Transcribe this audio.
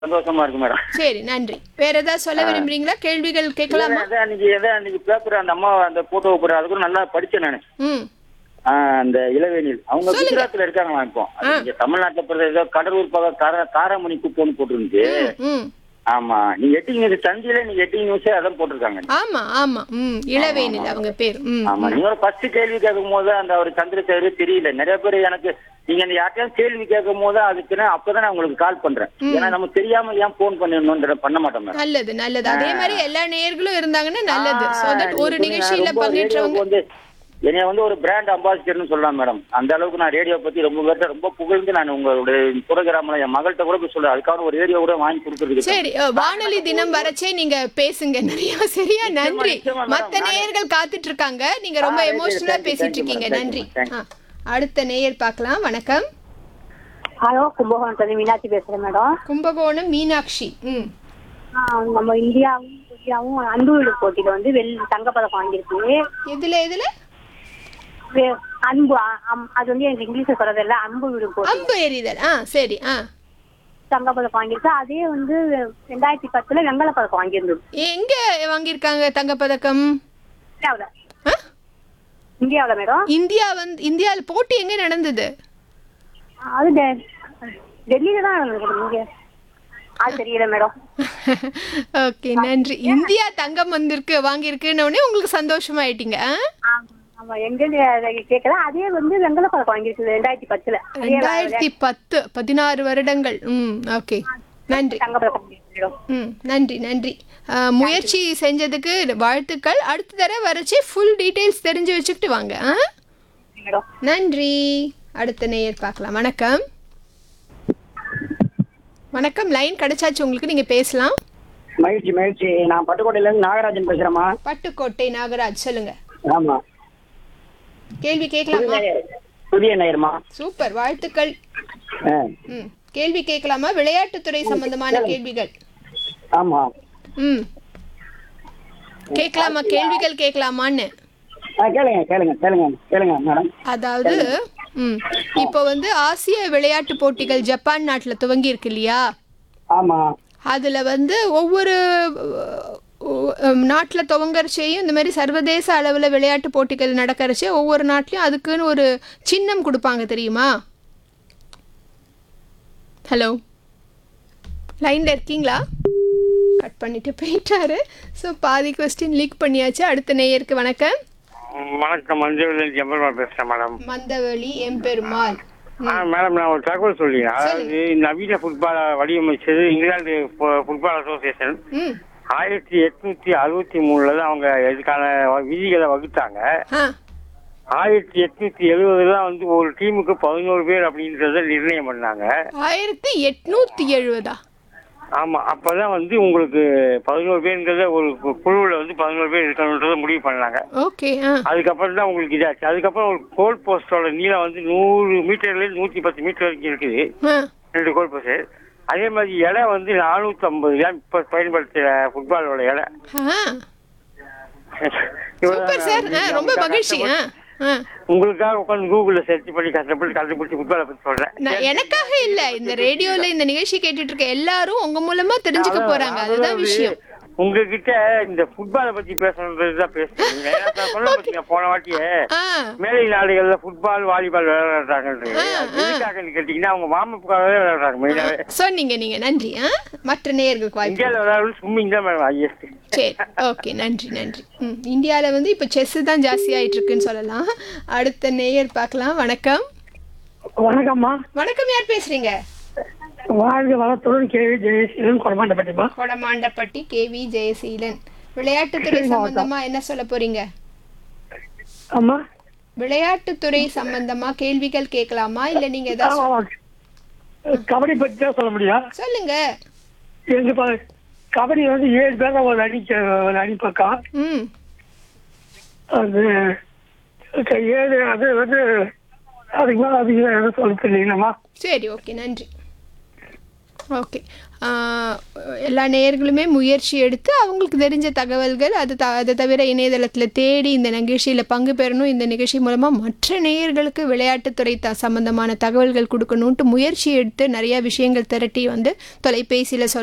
சந்தோஷமா இருக்கு மேடம் சரி நன்றி வேற ஏதாவது சொல்ல விரும்புறீங்களா கேள்விகள் கேட்கலாமா அதான் அன்னைக்கு எதாவது அன்னைக்கு பேப்பர் அந்த அம்மா அந்த போட்டோ போடுற அது கூட நல்லா படிச்சேன் நான் ம் அந்த இளவேனில் அவங்க சொல்லுங்க. குஜராத்ல இருக்காங்களா இப்போ அது இங்க தமிழ்நாட்டுல பிறகு ஏதோ கடலூர் பக்கம் கார காராமணி குப்போன்னு போட்டிருந்துச்சு ம், ம் ஆமா நீங்க எட்டிங் நியூஸ் தந்தியில நீங்க எட்டிங் நியூஸே அதான் போட்டிருக்காங்க ஆமா ஆமா ம் இளவேனில் அவங்க பேர் ம் ஆமா நீங்க ஃபர்ஸ்ட் கேள்வி கேட்கும் போது அந்த அவர் சந்திரசேகர் தெரியல நிறைய பேர் எனக்கு நீங்க அந்த யார்ட்டையும் கேள்வி கேட்கும் போது அதுக்குன்னு அப்பதான் நான் உங்களுக்கு கால் பண்றேன் ஏன்னா நம்ம தெரியாம ஏன் போன் பண்ணிடணும்ன்ற பண்ண மாட்டோம் மேடம் நல்லது நல்லது அதே மாதிரி எல்லா நேயர்களும் இருந்தாங்கன்னா நல்லது சோ தட் ஒரு நீங்க நிகழ்ச்சியில ரொம்ப பங்கேற்றவங்க ரேடியோவுக்கு வந்து என்னைய வந்து ஒரு பிராண்ட் அம்பாசிடர்னு சொல்லலாம் மேடம் அந்த அளவுக்கு நான் ரேடியோ பத்தி ரொம்ப பேர்ட்ட ரொம்ப புகழ்ந்து நான் உங்களுடைய புரோகிராம்ல என் மகள்கிட்ட கூட போய் சொல்றேன் அதுக்காக ஒரு ரேடியோ கூட வாங்கி கொடுத்துருக்கு சரி அஹ், வானொலி தினம் வரச்சே நீங்க பேசுங்க நிறைய சரியா நன்றி நிச்சயமா, madam. மத்த நேயர்கள் காத்துட்டு இருக்காங்க நீங்க ரொம்ப ஆ, right, எமோஷனலா thank you, பேசிட்டு thank you, இருக்கீங்க madam. நன்றி Thank you, ஆ, அடுத்த நேயர் பார்க்கலாம் வணக்கம் ஹலோ கும்பகோணத்துல மீனாட்சி பேசுறேன் மேடம் கும்பகோணம் மீனாட்சி ம் ஆ, நம்ம இந்தியாவும் இந்தியாவும் அன்பு வீடு போட்டியில வந்து வெள் தங்கப்பதக்கம் வாங்கியிருக்கு எதுல எதுல வே- அன்பு அ- அம்- அது வந்து எனக்கு இங்கிலீஷ்ல சொல்றது இல்ல அன்பு வீடு போட்டி அம்பு எறிதல் ஆ சரி ஆ தங்கப்பதக்கம் வாங்கியிருக்கு அதே வந்து ரெண்டாயிரத்தி பத்துல வெங்கல பதக்கம் வாங்கியிருந்தது எங்க வாங்கியிருக்காங்க தங்கப்பதக்கம் இந்தியாவுல ஆ? இந்தியாவுல மேடம் இந்தியா வந்து இந்தியாவில் போட்டி எங்க நடந்தது அது டெ- டெல்லியில தான் நடந்தது இங்க அது தெரியல மேடம் ஓகே நன்றி இந்தியா தங்கம் வந்திருக்கு வாங்கியிருக்குன்னு உடனே உங்களுக்கு சந்தோஷமாயிட்டீங்க ஆ? ஆமா எங்க கேட்கல அதே வந்து வெங்கல பதக்கம் வாங்கியிருக்கு ரெண்டாயிரத்தி பத்துல அதே ரெண்டாயிரத்தி பத்து பதினாறு வருடங்கள் ம் ஓகே நன்றி தங்கப்பதக்கம் வாங்கியிருக்கு மேடம் ம் நன்றி நன்றி ஆ, முயற்சி செஞ்சதுக்கு வாழ்த்துக்கள் அடுத்த தடவை வரைச்சி ஃபுல் டீட்டெயில்ஸ் தெரிஞ்சு வச்சுக்கிட்டு வாங்க ஆ மேடம் நன்றி அடுத்த நேயர் பார்க்கலாம் வணக்கம் வணக்கம் லைன் கிடைச்சாச்சு உங்களுக்கு நீங்க பேசலாம் மகிழ்ச்சி மகிழ்ச்சி நான் பட்டுக்கோட்டையில இருந்து நாகராஜன் பேசுறேம்மா பட்டுக்கோட்டை நாகராஜ் சொல்லுங்க ஆமா கேள்வி கேட்கலாமா புதிய நேயர்மா சூப்பர் வாழ்த்துக்கள் ஆ, ம் கேள்வி கேட்கலாமா விளையாட்டுத்துறை சம்பந்தமான கேள்விகள் ஆமா ம் கேட்கலாமா கேள்விகள் கேட்கலாமான்னு ஆ, கேளுங்க கேளுங்க கேளுங்க கேளுங்க மேடம் அதாவது ம் இப்போ வந்து ஆசிய விளையாட்டு போட்டிகள் ஜப்பான் நாட்டுல துவங்கி இருக்கு இல்லையா ஆமா அதுல வந்து ஒவ்வொரு அஹ், நாட்டுல துவங்கறச்சையும் இந்த மாதிரி சர்வதேச அளவுல விளையாட்டு போட்டிகள் நடக்கிறச்சே ஒவ்வொரு நாட்டிலையும் அதுக்குன்னு ஒரு சின்னம் கொடுப்பாங்க தெரியுமா ஹலோ லைன்ல இருக்கீங்களா கட் பண்ணிட்டு போயிட்டாரு ஸோ பாதி கொஸ்டின் லீக் பண்ணியாச்சு அடுத்த நேயருக்கு வணக்கம் வணக்கம் மஞ்சள் ஜம்பர்மால் பேசுறேன் மேடம் மந்தவெளி எம்பெருமாள் ஆ மேடம் நான் ஒரு தகவல் சொல்றேன் அதாவது நவீன ஃபுட்பாலை வடிவமைச்சது இங்கிலாந்து ஃபு- ஃபுட்பால் அசோசியேஷன் ம் ஆயிரத்தி எட்நூத்தி அறுபத்தி மூணுல தான் அவங்க இதுக்கான விதிகளை வகுத்தாங்க ஆ ஆயிரத்தி எட்நூத்தி எழுபதுல வந்து ஒரு டீமுக்கு பதினோரு பேர் அப்படின்றத நிர்ணயம் பண்ணாங்க ஆயிரத்தி எட்நூத்தி எழுபதா ஆமா அப்பதான் வந்து உங்களுக்கு பதினோரு பேருங்கிறத ஒரு கு- குழுவுல வந்து பதினோரு பேர் இருக்கணுன்றத முடிவு பண்ணாங்க ஓகே ஆ அதுக்கப்புறம் தான் உங்களுக்கு இதாச்சு அதுக்கப்புறம் ஒரு கோல் போஸ்டோட நீளம் வந்து நூறு மீட்டர்ல இருந்து நூத்தி பத்து மீட்டர் வரைக்கும் இருக்குது ஆ ரெண்டு கோல் போஸ்ட் அதே மாதிரி எடை வந்து நானூத்தி ஐம்பது கிராம் இப்ப பயன்படுத்துற ஃபுட்பாலோட எடை ஆ சூப்பர் சார் ஆ ரொம்ப மகிழ்ச்சி ஆ ஆ உங்களுக்காக உட்காந்து கூகுள்ல சர்ச் பண்ணி கஷ்டப்பட்டு கண்டுபிடிச்சி ஃபுட்பாலை பத்தி சொல்றேன் நான் எனக்காக இல்ல இந்த ரேடியோல இந்த நிகழ்ச்சி கேட்டுட்டு இருக்க எல்லாரும் உங்க மூலமா தெரிஞ்சுக்க போறாங்க அதுதான் விஷயம் உங்ககிட்ட இந்த ஃபுட்பாலை பத்தி பேசணுன்றதுதான் பேசுறீங்க ஏன்னா நான் சொன்ன பாத்தீங்க போன வாட்டியே ஆ மேலை நாடுகள்ல ஃபுட்பால் வாலிபால் விளையாடுறாங்கன்றது அது எதுக்காகன்னு கேட்டீங்கன்னா அவங்க மாமப்புக்காகவே விளையாடுறாங்க மெயினாவே சொன்னீங்க நீங்க நன்றி ஆ மற்ற நேயர்களுக்கு வாய்ப்பு இந்தியாவில் விளையாடுறது ஸ்விம்மிங் தான் மேடம் ஹையஸ்ட் சரி ஓகே நன்றி நன்றி ம் இந்தியாவில் வந்து இப்போ செஸ் தான் ஜாஸ்தி ஆயிட்டு இருக்குன்னு சொல்லலாம் அடுத்த நேயர் பார்க்கலாம் வணக்கம் வணக்கம்மா வணக்கம் யார் பேசுறீங்க வாழ்க வளத்துடன் கேள்வி ஜெயசீலன் கொடமாண்டப்பட்டிமா கொடமாண்டப்பட்டி கேவி ஜெயசீலன் விளையாட்டுத்துறை சம்பந்தமா என்ன சொல்ல போறீங்க அம்மா விளையாட்டுத்துறை சம்பந்தமா கேள்விகள் கேட்கலாமா இல்ல நீங்க ஏதாவது கபடி பத்தி தான் சொல்ல முடியும் சொல்லுங்க எங்க ப- கபடி வந்து ஏழு பேர் தான் ஒரு அணி ஒரு அணி பக்கம் ம் அது க- ஏழு அது வந்து அதுக்கு மேல அதிகம் எதுவும் சொல்ல தெரியலம்மா சரி ஓகே நன்றி ஓகே ஆஹ் எல்லா நேயர்களுமே முயற்சி எடுத்து அவங்களுக்கு தெரிஞ்ச தகவல்கள் அது த அதை தவிர இணையதளத்தில் தேடி இந்த நிகழ்ச்சியில் பங்கு பெறணும் இந்த நிகழ்ச்சி மூலமாக மற்ற நேயர்களுக்கு விளையாட்டுத்துறை த சம்மந்தமான தகவல்கள் கொடுக்கணுன்ட்டு முயற்சி எடுத்து நிறையா விஷயங்கள் திரட்டி வந்து தொலைபேசியில் சொல்